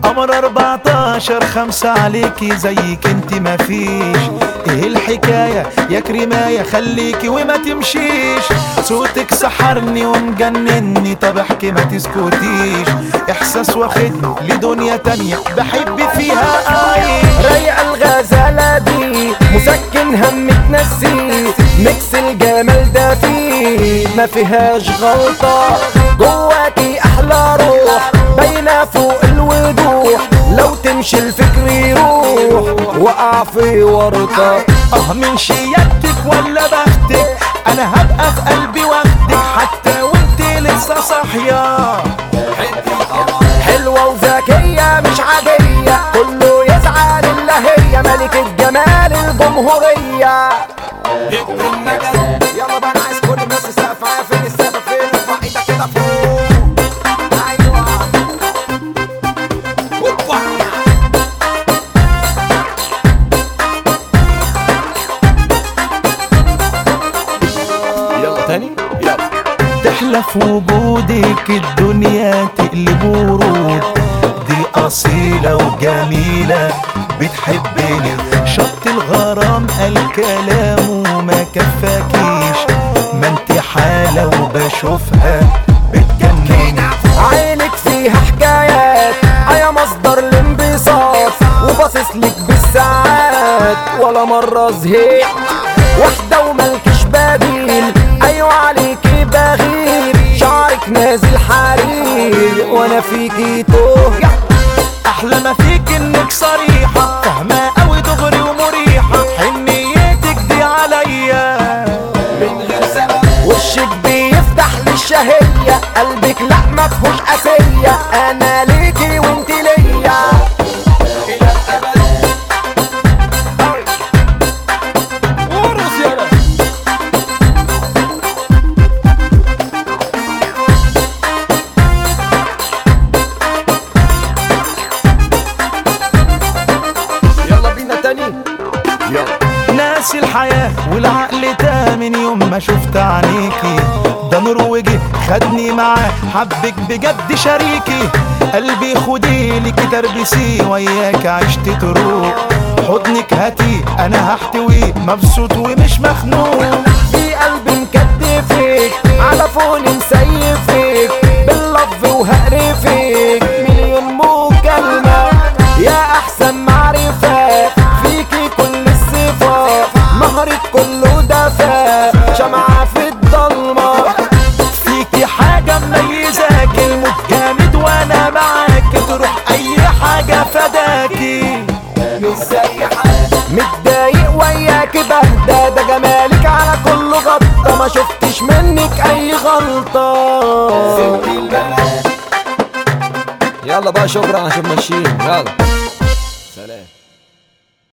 قمر 14 خمسة عليكي زيك انت مفيش ايه الحكاية يا كريماية خليكي وما تمشيش صوتك سحرني ومجنني طب احكي ما تسكتيش احساس واخدني لدنيا تانية بحب فيها اي رايقة الغزالة دي مسكن هم تنسي ميكس الجمال ده فيه ما فيهاش غلطة جواكي أحلى روح باينة فوق الوضوح لو تمشي الفكر يروح وقع في ورطة اه من شيادتك ولا بختك انا هبقى في قلبي واخدك حتى وانت لسه صاحيه حلوة وذكية مش عادية كله يزعل إلا هي ملكة جمال الجمهورية يلا بقى أنا عايز كل الناس تسقف معايا فين السقف فين ارفع ايدك كده فوق أيوة هوبا يلا تاني يلا تحلى في وجودك الدنيا تقلب ورود دي أصيلة وجميلة بتحبني شط الغرام قال كلامه ما كفاكيش ما انت حالة وبشوفها بتجنني عينك فيها حكايات يا مصدر الانبساط وباصص لك بالساعات ولا مرة زهقت واحدة وملكش بديل ايوه عليكي بغير شعرك نازل حرير وانا فيكي توه أحلى ما فيك إنك صريحة فاهمة أوي دغري ومريحة حنيتك دي عليا وشك بيفتح للشهية قلبك لا مفهوش قاسية انا ليكي وانت ليا ورقص يلا يلا بينا تاني يلا ناسي الحياة والعقل تاه من يوم ما شفت عينيكي ده نور وجه خدني معاه حبك بجد شريكي قلبي خدي لك تربسي وياك عشت تروق حضنك هاتي انا هحتويه مبسوط ومش مخنوق في قلبي مكتفك على فون مسيفك باللف وهقرفك مليون مكالمة يا أحسن معرفة فيكي كل الصفات مهرك كله دفا شمعة في الضلمة فيكي حاجة مميزاك الموت جامد وانا معاك تروح اي حاجة فداكي مش زي حد متضايق وياك بهدى ده جمالك على كل غطى ما شفتش منك اي غلطة يلا بقى شكرا عشان ماشيين يلا